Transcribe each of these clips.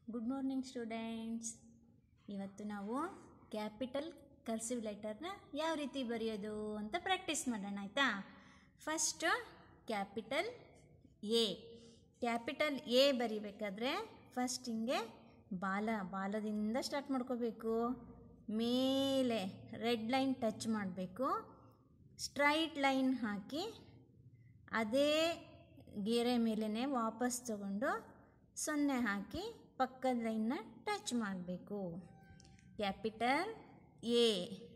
good morning students ಇವತ್ತು ನಾವು capital cursive ಲೆಟರ್ನ ಯಾವ ರೀತಿ ಬರೆಯೋದು ಅಂತ ಪ್ರಾಕ್ಟೀಸ್ ಮಾಡೋಣ ಆಯಿತಾ first capital A capital A ಬರಿಬೇಕಾದ್ರೆ ಫಸ್ಟ್ ಹಿಂಗೆ ಬಾಲ ಬಾಲದಿಂದ ಸ್ಟಾರ್ಟ್ ಮಾಡ್ಕೋಬೇಕು ಮೇಲೆ ರೆಡ್ ಲೈನ್ ಟಚ್ ಮಾಡಬೇಕು ಸ್ಟ್ರೈಟ್ ಲೈನ್ ಹಾಕಿ ಅದೇ ಗೆರೆ ಮೇಲೇ ವಾಪಸ್ ತಗೊಂಡು ಸೊನ್ನೆ ಹಾಕಿ ಪಕ್ಕದ ಲೈನ್ನ ಟಚ್ ಮಾಡಬೇಕು ಕ್ಯಾಪಿಟಲ್ ಎ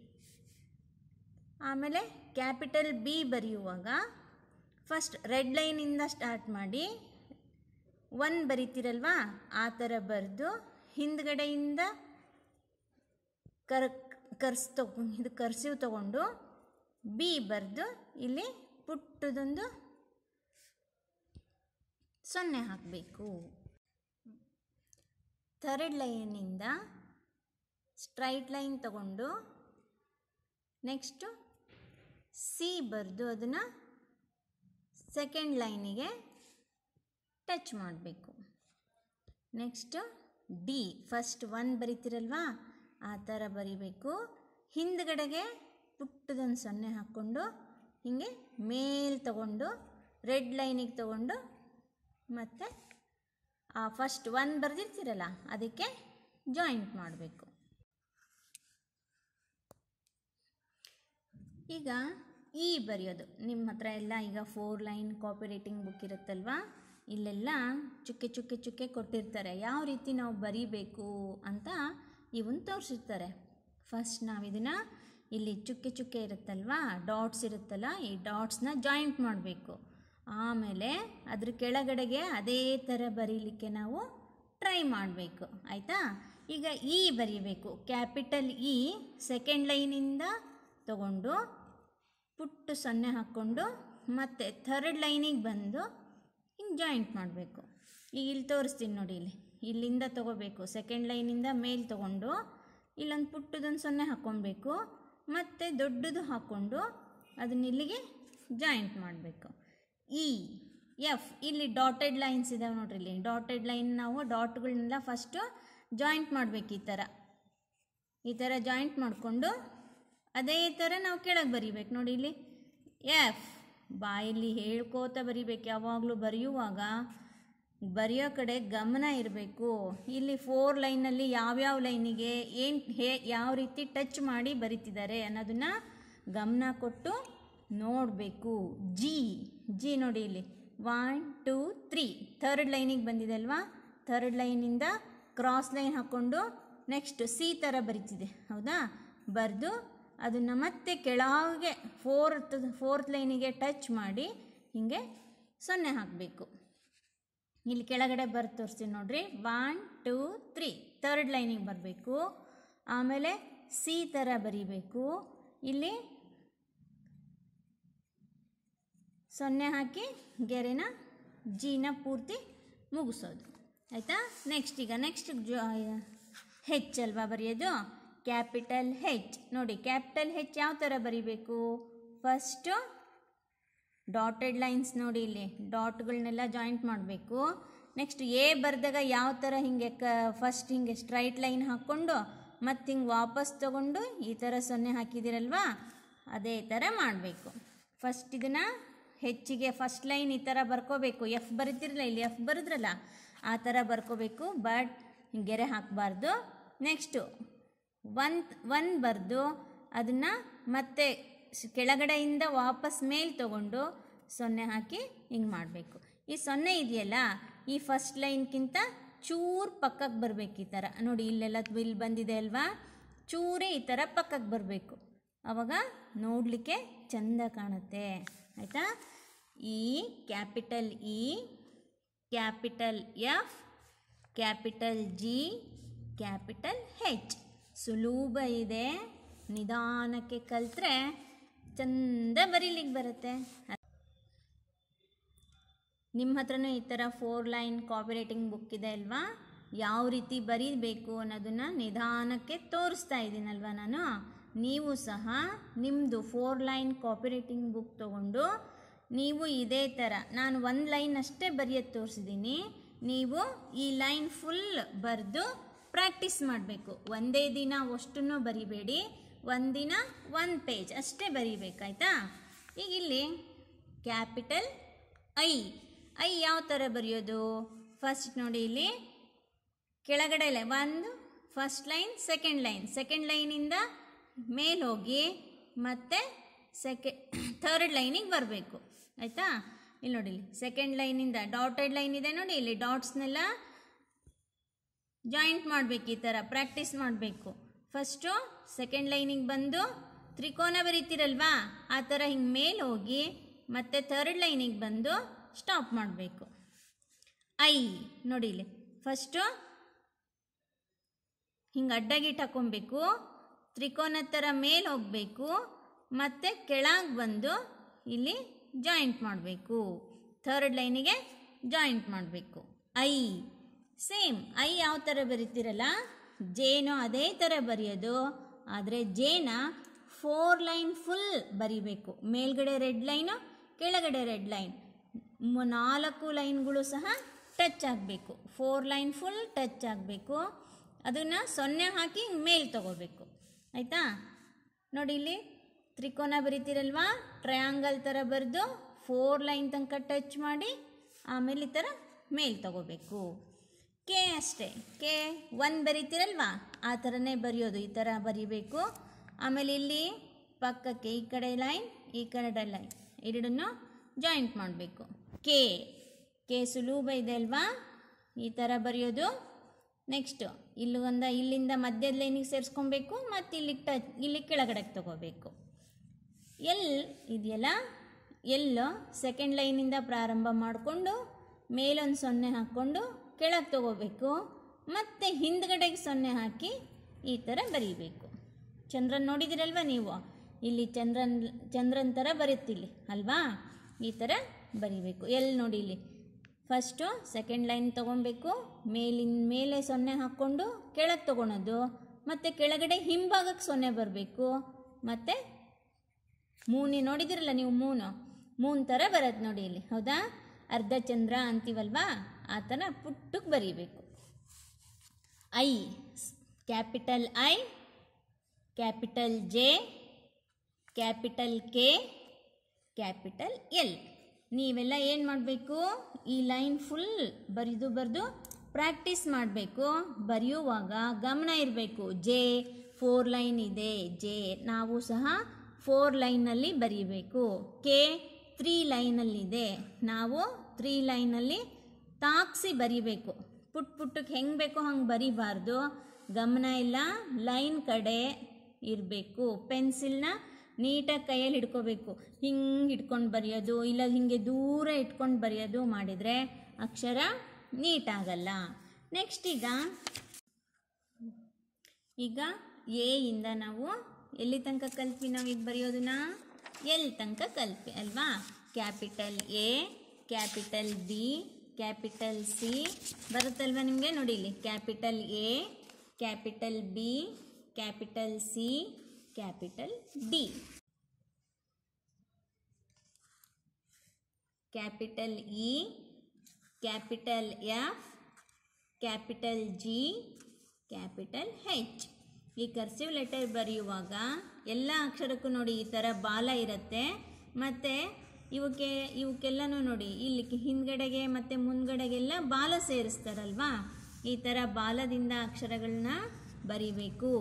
ಆಮೇಲೆ ಕ್ಯಾಪಿಟಲ್ ಬಿ ಬರೆಯುವಾಗ ಫಸ್ಟ್ ರೆಡ್ ಲೈನಿಂದ ಸ್ಟಾರ್ಟ್ ಮಾಡಿ ಒನ್ ಬರಿತೀರಲ್ವಾ ಆ ಥರ ಬರೆದು ಹಿಂದ್ಗಡೆಯಿಂದ ಕರ್ ಕರ್ಸ್ ತಗೊ ಇದು ಕರ್ಸಿವ್ ತಗೊಂಡು ಬಿ ಬರೆದು ಇಲ್ಲಿ ಪುಟ್ಟದೊಂದು ಸೊನ್ನೆ ಹಾಕಬೇಕು ಥರ್ಡ್ ಲೈನಿಂದ ಸ್ಟ್ರೈಟ್ ಲೈನ್ ತಗೊಂಡು ನೆಕ್ಸ್ಟು ಸಿ ಬರೆದು ಅದನ್ನು ಸೆಕೆಂಡ್ ಲೈನಿಗೆ ಟಚ್ ಮಾಡಬೇಕು ನೆಕ್ಸ್ಟು ಡಿ ಫಸ್ಟ್ ಒನ್ ಬರಿತೀರಲ್ವಾ ಆ ಥರ ಬರಿಬೇಕು ಹಿಂದ್ಗಡೆಗೆ ಪುಟ್ಟದೊಂದು ಸೊನ್ನೆ ಹಾಕ್ಕೊಂಡು ಹೀಗೆ ಮೇಲ್ ತಗೊಂಡು ರೆಡ್ ಲೈನಿಗೆ ತಗೊಂಡು ಮತ್ತು ಆ ಫಸ್ಟ್ ಒನ್ ಬರೆದಿರ್ತೀರಲ್ಲ ಅದಕ್ಕೆ ಜಾಯಿಂಟ್ ಮಾಡಬೇಕು ಈಗ ಈ ಬರೆಯೋದು ನಿಮ್ಮ ಹತ್ರ ಎಲ್ಲ ಈಗ four line copy writing book ಇರುತ್ತಲ್ವಾ ಇಲ್ಲೆಲ್ಲ ಚುಕ್ಕೆ ಚುಕ್ಕೆ ಚುಕ್ಕೆ ಕೊಟ್ಟಿರ್ತಾರೆ ಯಾವ ರೀತಿ ನಾವು ಬರೀಬೇಕು ಅಂತ ಇವನ್ ತೋರಿಸಿರ್ತಾರೆ ಫಸ್ಟ್ ನಾವು ಇದನ್ನು ಇಲ್ಲಿ ಚುಕ್ಕೆ ಚುಕ್ಕೆ ಇರುತ್ತಲ್ವಾ ಡಾಟ್ಸ್ ಇರುತ್ತಲ್ಲ ಈ ಡಾಟ್ಸ್ನ ಜಾಯಿಂಟ್ ಮಾಡಬೇಕು ಆಮೇಲೆ ಅದ್ರ ಕೆಳಗಡೆಗೆ ಅದೇ ಥರ ಬರೀಲಿಕ್ಕೆ ನಾವು ಟ್ರೈ ಮಾಡಬೇಕು ಆಯಿತಾ ಈಗ ಇ ಬರೀಬೇಕು ಕ್ಯಾಪಿಟಲ್ ಇ ಸೆಕೆಂಡ್ ಲೈನಿಂದ ತಗೊಂಡು ಪುಟ್ಟು ಸೊನ್ನೆ ಹಾಕ್ಕೊಂಡು ಮತ್ತು ಥರ್ಡ್ ಲೈನಿಗೆ ಬಂದು ಹಿಂಗೆ ಜಾಯಿಂಟ್ ಮಾಡಬೇಕು ಈಗ ಇಲ್ಲಿ ತೋರಿಸ್ತೀನಿ ನೋಡಿ ಇಲ್ಲಿ ಇಲ್ಲಿಂದ ತೊಗೋಬೇಕು ಸೆಕೆಂಡ್ ಲೈನಿಂದ ಮೇಲ್ ತೊಗೊಂಡು ಇಲ್ಲೊಂದು ಪುಟ್ಟದೊಂದು ಸೊನ್ನೆ ಹಾಕ್ಕೊಬೇಕು ಮತ್ತು ದೊಡ್ಡದು ಹಾಕ್ಕೊಂಡು ಅದನ್ನ ಇಲ್ಲಿಗೆ ಜಾಯಿಂಟ್ ಮಾಡಬೇಕು ಇ ಎಫ್ ಇಲ್ಲಿ ಡಾಟೆಡ್ ಲೈನ್ಸ್ ಇದಾವೆ ನೋಡ್ರಿ ಇಲ್ಲಿ ಡಾಟೆಡ್ ಲೈನ್ ನಾವು ಡಾಟ್ಗಳನ್ನೆಲ್ಲ ಫಸ್ಟು ಜಾಯಿಂಟ್ ಮಾಡಬೇಕು ಈ ಥರ ಈ ಥರ ಜಾಯಿಂಟ್ ಮಾಡಿಕೊಂಡು ಅದೇ ಥರ ನಾವು ಕೆಳಗೆ ಬರಿಬೇಕು ನೋಡಿ ಇಲ್ಲಿ ಎಫ್ ಬಾಯಲ್ಲಿ ಹೇಳ್ಕೋತ ಬರಿಬೇಕು ಯಾವಾಗಲೂ ಬರೆಯುವಾಗ ಬರೆಯೋ ಕಡೆ ಗಮನ ಇರಬೇಕು ಇಲ್ಲಿ ಫೋರ್ ಲೈನಲ್ಲಿ ಯಾವ್ಯಾವ ಲೈನಿಗೆ ಏನು ಹೇ ಯಾವ ರೀತಿ ಟಚ್ ಮಾಡಿ ಬರಿತಿದ್ದಾರೆ ಅನ್ನೋದನ್ನು ಗಮನ ಕೊಟ್ಟು ನೋಡಬೇಕು ಜಿ ಜಿ ನೋಡಿ ಇಲ್ಲಿ ಒನ್ ಟೂ ತ್ರೀ ಥರ್ಡ್ ಲೈನಿಗೆ ಬಂದಿದೆ ಅಲ್ವಾ ಥರ್ಡ್ ಲೈನಿಂದ ಕ್ರಾಸ್ ಲೈನ್ ಹಾಕ್ಕೊಂಡು ನೆಕ್ಸ್ಟ್ ಸಿ ಥರ ಬರಿತಿದೆ ಹೌದಾ ಬರೆದು ಅದನ್ನು ಮತ್ತೆ ಕೆಳಗೆ ಫೋರ್ತ್ ಫೋರ್ತ್ ಲೈನಿಗೆ ಟಚ್ ಮಾಡಿ ಹೀಗೆ ಸೊನ್ನೆ ಹಾಕಬೇಕು ಇಲ್ಲಿ ಕೆಳಗಡೆ ಬರ್ದು ತೋರಿಸ್ತೀನಿ ನೋಡ್ರಿ ಒನ್ ಟೂ ತ್ರೀ ಥರ್ಡ್ ಲೈನಿಗೆ ಬರಬೇಕು ಆಮೇಲೆ ಸಿ ಥರ ಬರಿಬೇಕು ಇಲ್ಲಿ ಸೊನ್ನೆ ಹಾಕಿ ಗೆರೆನ ಜಿನ ಪೂರ್ತಿ ಮುಗಿಸೋದು ಆಯಿತಾ ನೆಕ್ಸ್ಟ್ ಈಗ ನೆಕ್ಸ್ಟ್ ಜ ಹೆಚ್ ಅಲ್ವಾ ಬರೆಯೋದು ಕ್ಯಾಪಿಟಲ್ ಹೆಚ್ ನೋಡಿ ಕ್ಯಾಪಿಟಲ್ ಹೆಚ್ ಯಾವ ಥರ ಬರಿಬೇಕು ಫಸ್ಟು ಡಾಟೆಡ್ ಲೈನ್ಸ್ ನೋಡಿ ಇಲ್ಲಿ ಡಾಟ್ಗಳನ್ನೆಲ್ಲ ಜಾಯಿಂಟ್ ಮಾಡಬೇಕು ನೆಕ್ಸ್ಟ್ ಎ ಬರೆದಾಗ ಯಾವ ಥರ ಹಿಂಗೆ ಕ ಫಸ್ಟ್ ಹಿಂಗೆ ಸ್ಟ್ರೈಟ್ ಲೈನ್ ಹಾಕ್ಕೊಂಡು ಮತ್ತು ಹಿಂಗೆ ವಾಪಸ್ ತೊಗೊಂಡು ಈ ಥರ ಸೊನ್ನೆ ಹಾಕಿದಿರಲ್ವಾ ಅದೇ ಥರ ಮಾಡಬೇಕು ಫಸ್ಟ್ ಇದನ್ನು ಹೆಚ್ಚಿಗೆ ಫಸ್ಟ್ ಲೈನ್ ಈ ಥರ ಬರ್ಕೋಬೇಕು ಎಫ್ ಬರೀತಿರಲ್ಲ ಇಲ್ಲಿ ಎಫ್ ಬರೆದ್ರಲ್ಲ ಆ ಥರ ಬರ್ಕೋಬೇಕು ಬಟ್ ಗೆರೆ ಹಾಕಬಾರ್ದು ನೆಕ್ಸ್ಟು ಒನ್ ಒನ್ ಬರೆದು ಅದನ್ನು ಮತ್ತೆ ಕೆಳಗಡೆಯಿಂದ ವಾಪಸ್ ಮೇಲೆ ತೊಗೊಂಡು ಸೊನ್ನೆ ಹಾಕಿ ಹಿಂಗೆ ಮಾಡಬೇಕು ಈ ಸೊನ್ನೆ ಇದೆಯಲ್ಲ ಈ ಫಸ್ಟ್ ಲೈನ್ಗಿಂತ ಚೂರು ಪಕ್ಕಕ್ಕೆ ಬರಬೇಕು ಈ ಥರ ನೋಡಿ ಇಲ್ಲೆಲ್ಲ ಇಲ್ಲಿ ಬಂದಿದೆ ಅಲ್ವಾ ಚೂರೇ ಈ ಥರ ಪಕ್ಕಕ್ಕೆ ಬರಬೇಕು ಆವಾಗ ನೋಡಲಿಕ್ಕೆ ಚೆಂದ ಕಾಣುತ್ತೆ ಆಯಿತಾ ಈ capital E capital F capital G capital H ಸುಲಭ ಇದೆ ನಿಧಾನಕ್ಕೆ ಕಲಿತ್ರೆ ಚಂದ ಬರೀಲಿಕ್ಕೆ ಬರುತ್ತೆ ನಿಮ್ಮ ಹತ್ರನೂ ಈ ಥರ four line copy writing book ಇದೆ ಅಲ್ವಾ ಯಾವ ರೀತಿ ಬರೀಬೇಕು ಅನ್ನೋದನ್ನು ನಿಧಾನಕ್ಕೆ ತೋರಿಸ್ತಾ ಇದ್ದೀನಲ್ವ ನಾನು ನೀವು ಸಹ ನಿಮ್ಮದು four line copy writing book ತೊಗೊಂಡು ನೀವು ಇದೇ ಥರ ನಾನು ಒಂದು ಲೈನ್ ಅಷ್ಟೇ ಬರೆಯೋದು ತೋರಿಸಿದ್ದೀನಿ ನೀವು ಈ ಲೈನ್ ಫುಲ್ ಬರೆದು ಪ್ರಾಕ್ಟೀಸ್ ಮಾಡಬೇಕು ಒಂದೇ ದಿನ ಅಷ್ಟನ್ನು ಬರಿಬೇಡಿ ಒಂದಿನ ಒಂದು ಪೇಜ್ ಅಷ್ಟೇ ಬರಿಬೇಕಾಯ್ತಾ ಈಗ ಇಲ್ಲಿ ಕ್ಯಾಪಿಟಲ್ ಐ ಐ ಯಾವ ಥರ ಬರೆಯೋದು ಫಸ್ಟ್ ನೋಡಿ ಇಲ್ಲಿ ಕೆಳಗಡೆ ಲೈ- ಒಂದು first line second line second ಲೈನಿಂದ ಮೇಲೆ ಹೋಗಿ ಮತ್ತೆ ಸೆಕೆ ಥರ್ಡ್ ಲೈನಿಗೆ ಬರಬೇಕು ಆಯಿತಾ ಇಲ್ಲಿ ನೋಡಿ ಇಲ್ಲಿ ಸೆಕೆಂಡ್ ಲೈನಿಂದ ಡಾಟೆಡ್ ಲೈನ್ ಇದೆ ನೋಡಿ ಇಲ್ಲಿ ಡಾಟ್ಸ್ನೆಲ್ಲ ಜಾಯಿಂಟ್ ಮಾಡಬೇಕು ಈ ಥರ ಪ್ರಾಕ್ಟೀಸ್ ಮಾಡಬೇಕು ಫಸ್ಟು ಸೆಕೆಂಡ್ ಲೈನಿಗೆ ಬಂದು ತ್ರಿಕೋನ ಬರೀತಿರಲ್ವಾ ಆ ಥರ ಹಿಂಗೆ ಮೇಲೆ ಹೋಗಿ ಮತ್ತೆ ಥರ್ಡ್ ಲೈನಿಗೆ ಬಂದು ಸ್ಟಾಪ್ ಮಾಡಬೇಕು ಐ ನೋಡಿ ಇಲ್ಲಿ ಫಸ್ಟು ಹಿಂಗೆ ಅಡ್ಡಗಿಟ್ಟು ಹಾಕೊಬೇಕು ತ್ರಿಕೋನ ಥರ ಮೇಲೆ ಹೋಗಬೇಕು ಮತ್ತು ಕೆಳಗೆ ಬಂದು ಇಲ್ಲಿ ಜಾಯಿಂಟ್ ಮಾಡಬೇಕು ಥರ್ಡ್ ಲೈನಿಗೆ ಜಾಯಿಂಟ್ ಮಾಡಬೇಕು ಐ ಸೇಮ್ ಐ ಯಾವ ಥರ ಬರೀತಿರಲ್ಲ ಜೇನು ಅದೇ ಥರ ಬರೆಯೋದು ಆದರೆ ಜೇನ ಫೋರ್ ಲೈನ್ ಫುಲ್ ಬರಿಬೇಕು ಮೇಲ್ಗಡೆ ರೆಡ್ ಲೈನು ಕೆಳಗಡೆ ರೆಡ್ ಲೈನ್ ನಾಲ್ಕು ಲೈನ್ಗಳು ಸಹ ಟಚ್ ಆಗಬೇಕು ಫೋರ್ ಲೈನ್ ಫುಲ್ ಟಚ್ ಆಗಬೇಕು ಅದನ್ನು ಸೊನ್ನೆ ಹಾಕಿ ಮೇಲೆ ತಗೋಬೇಕು ಆಯಿತಾ ನೋಡಿ ಇಲ್ಲಿ ತ್ರಿಕೋನ ಬರಿತೀರಲ್ವಾ ಟ್ರಯಾಂಗಲ್ ಥರ ಬರೆದು ಫೋರ್ ಲೈನ್ ತನಕ ಟಚ್ ಮಾಡಿ ಆಮೇಲೆ ಈ ಥರ ಮೇಲೆ ತಗೋಬೇಕು ಕೆ ಅಷ್ಟೇ ಕೆ ಒನ್ ಬರಿತೀರಲ್ವಾ ಆ ಥರನೇ ಬರೆಯೋದು ಈ ಥರ ಬರಿಬೇಕು ಆಮೇಲೆ ಇಲ್ಲಿ ಪಕ್ಕಕ್ಕೆ ಈ ಕಡೆ ಲೈನ್ ಈ ಕಡೆ ಲೈನ್ ಎರಡನ್ನು ಜಾಯಿಂಟ್ ಮಾಡಬೇಕು ಕೆ ಕೆ ಸುಲೂಬ ಇದೆ ಅಲ್ವಾ ಈ ಥರ ಬರೆಯೋದು ನೆಕ್ಸ್ಟು ಇಲ್ಲಿ ಒಂದು ಇಲ್ಲಿಂದ ಮಧ್ಯದ ಲೈನಿಗೆ ಸೇರಿಸ್ಕೊಬೇಕು ಮತ್ತು ಇಲ್ಲಿ ಟಚ್ ಇಲ್ಲಿ ಕೆಳಗಡೆಗೆ ತಗೋಬೇಕು ಎಲ್ ಇದೆಯಲ್ಲ ಎಲ್ಲು ಸೆಕೆಂಡ್ ಲೈನಿಂದ ಪ್ರಾರಂಭ ಮಾಡಿಕೊಂಡು ಮೇಲೊಂದು ಸೊನ್ನೆ ಹಾಕ್ಕೊಂಡು ಕೆಳಗೆ ತಗೋಬೇಕು ಮತ್ತು ಹಿಂದ್ಗಡೆಗೆ ಸೊನ್ನೆ ಹಾಕಿ ಈ ಥರ ಬರೀಬೇಕು ಚಂದ್ರನ್ ನೋಡಿದಿರಲ್ವ ನೀವು ಇಲ್ಲಿ ಚಂದ್ರನ್ ಚಂದ್ರನ್ ಥರ ಬರುತ್ತಿಲ್ಲಿ ಅಲ್ವಾ ಈ ಥರ ಬರಿಬೇಕು ಎಲ್ಲಿ ನೋಡಿ ಇಲ್ಲಿ ಫಸ್ಟು ಸೆಕೆಂಡ್ ಲೈನ್ ತೊಗೊಬೇಕು ಮೇಲಿನ ಮೇಲೆ ಸೊನ್ನೆ ಹಾಕ್ಕೊಂಡು ಕೆಳಗೆ ತೊಗೊಳೋದು ಮತ್ತು ಕೆಳಗಡೆ ಹಿಂಭಾಗಕ್ಕೆ ಸೊನ್ನೆ ಬರಬೇಕು ಮತ್ತು ಮೂನಿ ನೋಡಿದಿರಲ್ಲ ನೀವು ಮೂನು ಮೂನ್ ಥರ ಬರತ್ತೆ ನೋಡಿ ಇಲ್ಲಿ ಹೌದಾ ಅರ್ಧ ಚಂದ್ರ ಅಂತೀವಲ್ವಾ ಆ ಥರ ಪುಟ್ಟಕ್ಕೆ ಬರೀಬೇಕು I capital I capital J capital K capital L ನೀವೆಲ್ಲ ಏನು ಮಾಡಬೇಕು ಈ ಲೈನ್ ಫುಲ್ ಬರೆದು ಬರೆದು ಪ್ರಾಕ್ಟೀಸ್ ಮಾಡಬೇಕು ಬರೆಯುವಾಗ ಗಮನ ಇರಬೇಕು ಜೆ ಫೋರ್ ಲೈನ್ ಇದೆ ಜೆ ನಾವು ಸಹ ಫೋರ್ ಲೈನಲ್ಲಿ ಬರೀಬೇಕು ಕೆ ತ್ರೀ ಲೈನಲ್ಲಿದೆ ನಾವು ತ್ರೀ ಲೈನಲ್ಲಿ ತಾಕ್ಸಿ ಬರಿಬೇಕು ಪುಟ್ ಪುಟ್ಟಕ್ಕೆ ಹೆಂಗೆ ಬೇಕೋ ಹಂಗೆ ಬರಿಬಾರ್ದು ಗಮನ ಇಲ್ಲ ಲೈನ್ ಕಡೆ ಇರಬೇಕು ಪೆನ್ಸಿಲ್ನ ನೀಟಾಗಿ ಕೈಯಲ್ಲಿ ಹಿಡ್ಕೋಬೇಕು ಹಿಂಗೆ ಹಿಡ್ಕೊಂಡು ಬರೆಯೋದು ಇಲ್ಲ ಹಿಂಗೆ ದೂರ ಇಟ್ಕೊಂಡು ಬರೆಯೋದು ಮಾಡಿದರೆ ಅಕ್ಷರ ನೀಟಾಗಲ್ಲ ನೆಕ್ಸ್ಟ್ ಈಗ ಈಗ ಎ ಇಂದ ನಾವು ಎಲ್ಲಿ ತನಕ ಕಲ್ತ್ವಿ ನಾವು ಈಗ ಬರೆಯೋದನ್ನ ಎಲ್ಲಿ ತನಕ ಕಲ್ತ್ವಿ ಅಲ್ವಾ capital A capital B capital C ಬರುತ್ತಲ್ವಾ ನಿಮಗೆ ನೋಡಿ ಇಲ್ಲಿ capital A capital B capital C capital D capital E capital F capital G capital H ಈ ಕರ್ಸಿವ್ ಲೆಟರ್ ಬರೆಯುವಾಗ ಎಲ್ಲ ಅಕ್ಷರಕ್ಕೂ ನೋಡಿ ಈ ಥರ ಬಾಲ ಇರುತ್ತೆ ಮತ್ತು ಇವಕ್ಕೆ ಇವಕ್ಕೆಲ್ಲನೂ ನೋಡಿ ಇಲ್ಲಿ ಹಿಂದ್ಗಡೆಗೆ ಮತ್ತು ಮುಂದ್ಗಡೆಗೆಲ್ಲ ಬಾಲ ಸೇರಿಸ್ತಾರಲ್ವಾ ಈ ಥರ ಬಾಲದಿಂದ ಅಕ್ಷರಗಳನ್ನ ಬರಿಬೇಕು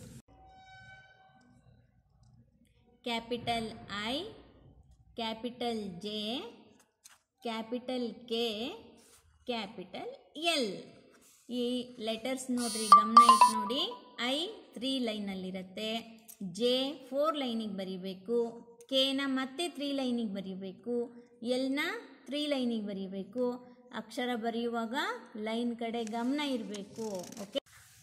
capital I capital J capital K capital L ಈ ಲೆಟರ್ಸ್ ನೋಡ್ರಿ ಗಮನ ಇಟ್ಟು ನೋಡಿ ಐ ತ್ರೀ ಲೈನಲ್ಲಿರುತ್ತೆ ಜೆ ಫೋರ್ ಲೈನಿಗೆ ಬರಿಬೇಕು ಕೆನ ಮತ್ತೆ ತ್ರೀ ಲೈನಿಗೆ ಬರಿಬೇಕು ಎಲ್ನ ತ್ರೀ ಲೈನಿಗೆ ಬರಿಬೇಕು ಅಕ್ಷರ ಬರೆಯುವಾಗ ಲೈನ್ ಕಡೆ ಗಮನ ಇರಬೇಕು ಓಕೆ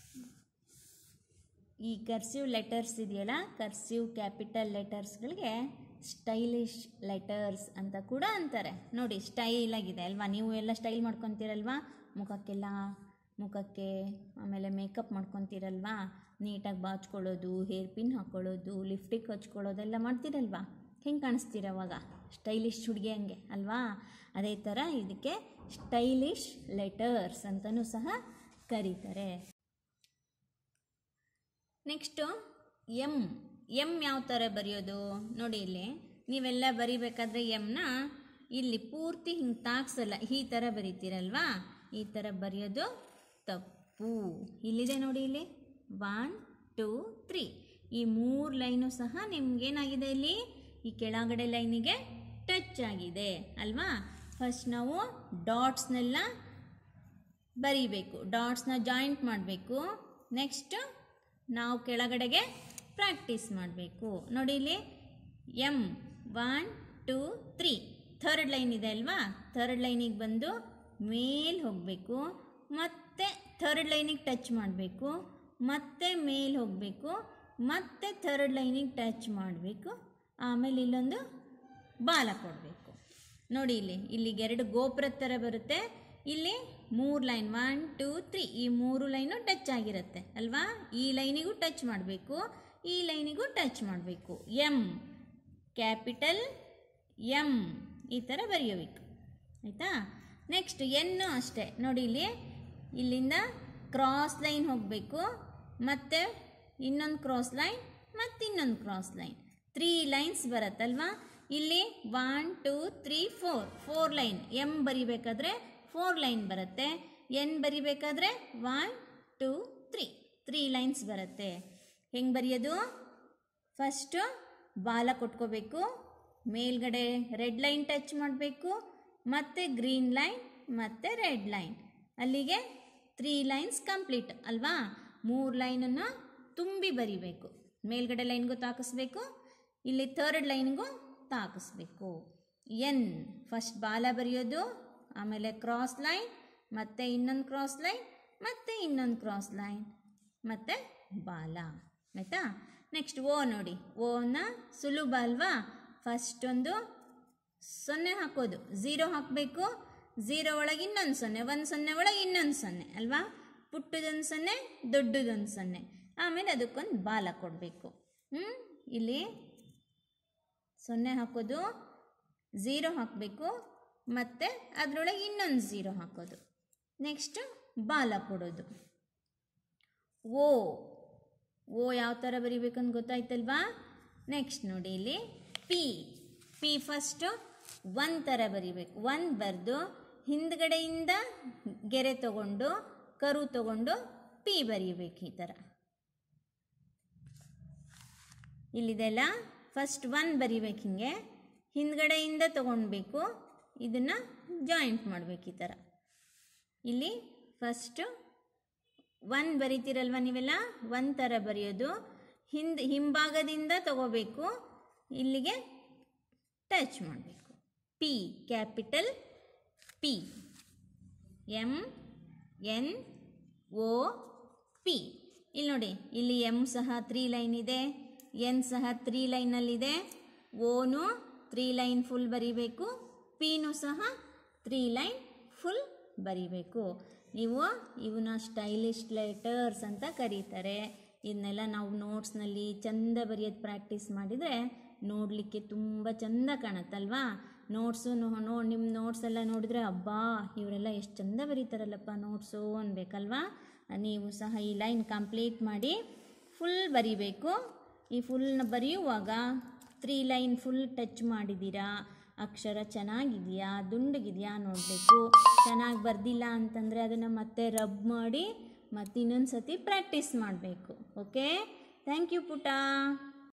ಈ ಕರ್ಸಿವ್ ಲೆಟರ್ಸ್ ಇದೆಯಲ್ಲ ಕರ್ಸಿವ್ ಕ್ಯಾಪಿಟಲ್ ಲೆಟರ್ಸ್ಗಳಿಗೆ ಸ್ಟೈಲಿಶ್ ಲೆಟರ್ಸ್ ಅಂತ ಕೂಡ ಅಂತಾರೆ ನೋಡಿ ಸ್ಟೈಲ್ ಆಗಿದೆ ಅಲ್ವಾ ನೀವು ಎಲ್ಲ ಸ್ಟೈಲ್ ಮಾಡ್ಕೊತೀರಲ್ವಾ ಮುಖಕ್ಕೆಲ್ಲ ಮುಖಕ್ಕೆ ಆಮೇಲೆ ಮೇಕಪ್ ಮಾಡ್ಕೊತೀರಲ್ವಾ ನೀಟಾಗಿ ಬಾಚ್ಕೊಳ್ಳೋದು ಹೇರ್ ಪಿನ್ ಹಾಕ್ಕೊಳ್ಳೋದು ಲಿಫ್ಟಿಕ್ ಹಚ್ಕೊಳ್ಳೋದೆಲ್ಲ ಮಾಡ್ತೀರಲ್ವಾ ಹೆಂಗೆ ಕಾಣಿಸ್ತೀರ ಅವಾಗ ಸ್ಟೈಲಿಶ್ ಹುಡುಗಿ ಹಂಗೆ ಅಲ್ವಾ ಅದೇ ಥರ ಇದಕ್ಕೆ ಸ್ಟೈಲಿಶ್ ಲೆಟರ್ಸ್ ಅಂತಲೂ ಸಹ ಕರೀತಾರೆ ನೆಕ್ಸ್ಟು ಎಮ್ ಎಮ್ ಯಾವ ಥರ ಬರೆಯೋದು ನೋಡಿ ಇಲ್ಲಿ ನೀವೆಲ್ಲ ಬರಿಬೇಕಾದ್ರೆ ಎಮ್ನ ಇಲ್ಲಿ ಪೂರ್ತಿ ಹಿಂಗೆ ತಾಕ್ಸಲ್ಲ ಈ ಥರ ಬರಿತೀರಲ್ವಾ ಈ ಥರ ಬರೆಯೋದು ತಪ್ಪು ಇಲ್ಲಿದೆ ನೋಡಿ ಇಲ್ಲಿ ಒನ್ ಟೂ ತ್ರೀ ಈ ಮೂರು ಲೈನು ಸಹ ನಿಮ್ಗೇನಾಗಿದೆ ಇಲ್ಲಿ ಈ ಕೆಳಗಡೆ ಲೈನಿಗೆ ಟಚ್ ಆಗಿದೆ ಅಲ್ವಾ ಫಸ್ಟ್ ನಾವು ಡಾಟ್ಸ್ನೆಲ್ಲ ಬರಿಬೇಕು ಡಾಟ್ಸ್ನ ಜಾಯಿಂಟ್ ಮಾಡಬೇಕು ನೆಕ್ಸ್ಟ್ ನಾವು ಕೆಳಗಡೆಗೆ ಪ್ರಾಕ್ಟೀಸ್ ಮಾಡಬೇಕು ನೋಡಿ ಇಲ್ಲಿ M one two three third line ಇದೆ ಅಲ್ವಾ ಥರ್ಡ್ ಲೈನಿಗೆ ಬಂದು ಮೇಲ್ ಹೋಗಬೇಕು ಮತ್ತೆ ಥರ್ಡ್ ಲೈನಿಗೆ ಟಚ್ ಮಾಡಬೇಕು ಮತ್ತೆ ಮೇಲ್ ಹೋಗಬೇಕು ಮತ್ತೆ ಥರ್ಡ್ ಲೈನಿಗೆ ಟಚ್ ಮಾಡಬೇಕು ಆಮೇಲೆ ಇಲ್ಲೊಂದು ಬಾಲ ಕೊಡಬೇಕು ನೋಡಿ ಇಲ್ಲಿ ಇಲ್ಲಿಗೆ ಎರಡು ಗೋಪುರದ ಥರ ಬರುತ್ತೆ ಇಲ್ಲಿ ಮೂರು ಲೈನ್ ಒನ್ ಟೂ ತ್ರೀ ಈ ಮೂರು ಲೈನು ಟಚ್ ಆಗಿರುತ್ತೆ ಅಲ್ವಾ ಈ ಲೈನಿಗೂ ಟಚ್ ಮಾಡಬೇಕು ಈ ಲೈನಿಗೂ ಟಚ್ ಮಾಡಬೇಕು ಎಮ್ ಕ್ಯಾಪಿಟಲ್ ಎಮ್ ಈ ಥರ ಬರೆಯಬೇಕು ಆಯಿತಾ ನೆಕ್ಸ್ಟ್ ಎನ್ನು ಅಷ್ಟೇ ನೋಡಿ ಇಲ್ಲಿ ಇಲ್ಲಿಂದ ಕ್ರಾಸ್ ಲೈನ್ ಹೋಗಬೇಕು ಮತ್ತು ಇನ್ನೊಂದು ಕ್ರಾಸ್ ಲೈನ್ ಮತ್ತು ಇನ್ನೊಂದು ಕ್ರಾಸ್ ಲೈನ್ ತ್ರೀ ಲೈನ್ಸ್ ಬರುತ್ತಲ್ವಾ ಇಲ್ಲಿ one two three four four line M ಬರಿಬೇಕಾದ್ರೆ ಫೋರ್ ಲೈನ್ ಬರುತ್ತೆ ಎನ್ ಬರಿಬೇಕಾದ್ರೆ one two three three lines ಬರುತ್ತೆ ಹೆಂಗೆ ಬರೆಯೋದು ಫಸ್ಟು ಬಾಲ ಕೊಟ್ಕೋಬೇಕು ಮೇಲ್ಗಡೆ ರೆಡ್ ಲೈನ್ ಟಚ್ ಮಾಡಬೇಕು ಮತ್ತು ಗ್ರೀನ್ ಲೈನ್ ಮತ್ತು ರೆಡ್ ಲೈನ್ ಅಲ್ಲಿಗೆ ತ್ರೀ ಲೈನ್ಸ್ ಕಂಪ್ಲೀಟ್ ಅಲ್ವಾ ಮೂರು ಲೈನನ್ನು ತುಂಬಿ ಬರಿಬೇಕು ಮೇಲ್ಗಡೆ ಲೈನ್ಗೂ ತಾಕಿಸ್ಬೇಕು ಇಲ್ಲಿ ಥರ್ಡ್ ಲೈನ್ಗೂ ತಾಕಿಸ್ಬೇಕು ಎನ್ ಫಸ್ಟ್ ಬಾಲ ಬರೆಯೋದು ಆಮೇಲೆ ಕ್ರಾಸ್ ಲೈನ್ ಮತ್ತು ಇನ್ನೊಂದು ಕ್ರಾಸ್ ಲೈನ್ ಮತ್ತು ಇನ್ನೊಂದು ಕ್ರಾಸ್ ಲೈನ್ ಮತ್ತು ಬಾಲ ಆಯಿತಾ ನೆಕ್ಸ್ಟ್ ಓ ನೋಡಿ ಓನ ಸುಲಭ ಅಲ್ವಾ ಫಸ್ಟ್ ಒಂದು ಸೊನ್ನೆ ಹಾಕೋದು ಝೀರೋ ಹಾಕಬೇಕು ಝೀರೋ ಒಳಗೆ ಇನ್ನೊಂದು ಸೊನ್ನೆ ಒಂದು ಸೊನ್ನೆ ಒಳಗೆ ಇನ್ನೊಂದು ಸೊನ್ನೆ ಅಲ್ವಾ ಪುಟ್ಟದೊಂದು ಸೊನ್ನೆ ದೊಡ್ಡದೊಂದು ಸೊನ್ನೆ ಆಮೇಲೆ ಅದಕ್ಕೊಂದು ಬಾಲ ಕೊಡಬೇಕು ಹ್ಞೂ ಇಲ್ಲಿ ಸೊನ್ನೆ ಹಾಕೋದು ಝೀರೋ ಹಾಕಬೇಕು ಮತ್ತು ಅದರೊಳಗೆ ಇನ್ನೊಂದು ಝೀರೋ ಹಾಕೋದು ನೆಕ್ಸ್ಟ್ ಬಾಲ ಕೊಡೋದು ಓ ಓ ಯಾವ ಥರ ಬರಿಬೇಕಂತ ಗೊತ್ತಾಯ್ತಲ್ವಾ ನೆಕ್ಸ್ಟ್ ನೋಡಿ ಇಲ್ಲಿ ಪಿ ಪಿ ಫಸ್ಟು ಒನ್ ಥರ ಬರಿಬೇಕು ಒನ್ ಬರೆದು ಹಿಂದ್ಗಡೆಯಿಂದ ಗೆರೆ ತಗೊಂಡು ಕರು ತಗೊಂಡು ಪಿ ಬರೀಬೇಕು ಈ ಥರ ಇಲ್ಲಿದೆಲ್ಲ ಫಸ್ಟ್ ಒನ್ ಬರಿಬೇಕು ಹಿಂಗೆ ಹಿಂದ್ಗಡೆಯಿಂದ ತಗೊಳ್ಬೇಕು ಇದನ್ನು ಜಾಯಿಂಟ್ ಮಾಡಬೇಕು ಈ ಥರ ಇಲ್ಲಿ ಫಸ್ಟು ಒನ್ ಬರಿತೀರಲ್ವ ನೀವೆಲ್ಲ ಒನ್ ಥರ ಬರೆಯೋದು ಹಿಂದ್ ಹಿಂಭಾಗದಿಂದ ತಗೋಬೇಕು ಇಲ್ಲಿಗೆ ಟಚ್ ಮಾಡಬೇಕು P capital P M N O P ಇಲ್ಲಿ ನೋಡಿ ಇಲ್ಲಿ ಎಮ್ ಸಹ ತ್ರೀ ಲೈನ್ ಇದೆ ಎನ್ ಸಹ ತ್ರೀ ಲೈನಲ್ಲಿದೆ ಓನು ತ್ರೀ ಲೈನ್ ಫುಲ್ ಬರಿಬೇಕು ಪಿನೂ ಸಹ ತ್ರೀ ಲೈನ್ ಫುಲ್ ಬರಿಬೇಕು ನೀವು ಇವನ್ನ ಸ್ಟೈಲಿಶ್ ಲೆಟರ್ಸ್ ಅಂತ ಕರೀತಾರೆ ಇದನ್ನೆಲ್ಲ ನಾವು ನೋಟ್ಸ್ನಲ್ಲಿ ಚಂದ ಬರೆಯೋದು ಪ್ರಾಕ್ಟೀಸ್ ಮಾಡಿದರೆ ನೋಡಲಿಕ್ಕೆ ತುಂಬ ಚಂದ ಕಾಣುತ್ತಲ್ವಾ ನೋಟ್ಸು ನೋ ನಿಮ್ಮ ನೋಟ್ಸ್ ಎಲ್ಲ ನೋಡಿದ್ರೆ ಅಬ್ಬಾ ಇವರೆಲ್ಲ ಎಷ್ಟು ಚಂದ ಬರೀತಾರಲ್ಲಪ್ಪ ನೋಟ್ಸು ಅನ್ಬೇಕಲ್ವಾ ನೀವು ಸಹ ಈ ಲೈನ್ ಕಂಪ್ಲೀಟ್ ಮಾಡಿ ಫುಲ್ ಬರಿಬೇಕು ಈ ಫುಲ್ನ ಬರೆಯುವಾಗ ತ್ರೀ ಲೈನ್ ಫುಲ್ ಟಚ್ ಮಾಡಿದ್ದೀರಾ ಅಕ್ಷರ ಚೆನ್ನಾಗಿದೆಯಾ ದುಂಡಗಿದೆಯಾ ನೋಡಬೇಕು ಚೆನ್ನಾಗಿ ಬರ್ದಿಲ್ಲ ಅಂತಂದರೆ ಅದನ್ನು ಮತ್ತೆ ರಬ್ ಮಾಡಿ ಮತ್ತು ಇನ್ನೊಂದು ಸತಿ ಪ್ರಾಕ್ಟೀಸ್ ಮಾಡಬೇಕು ಓಕೆ ಥ್ಯಾಂಕ್ ಯು ಪುಟ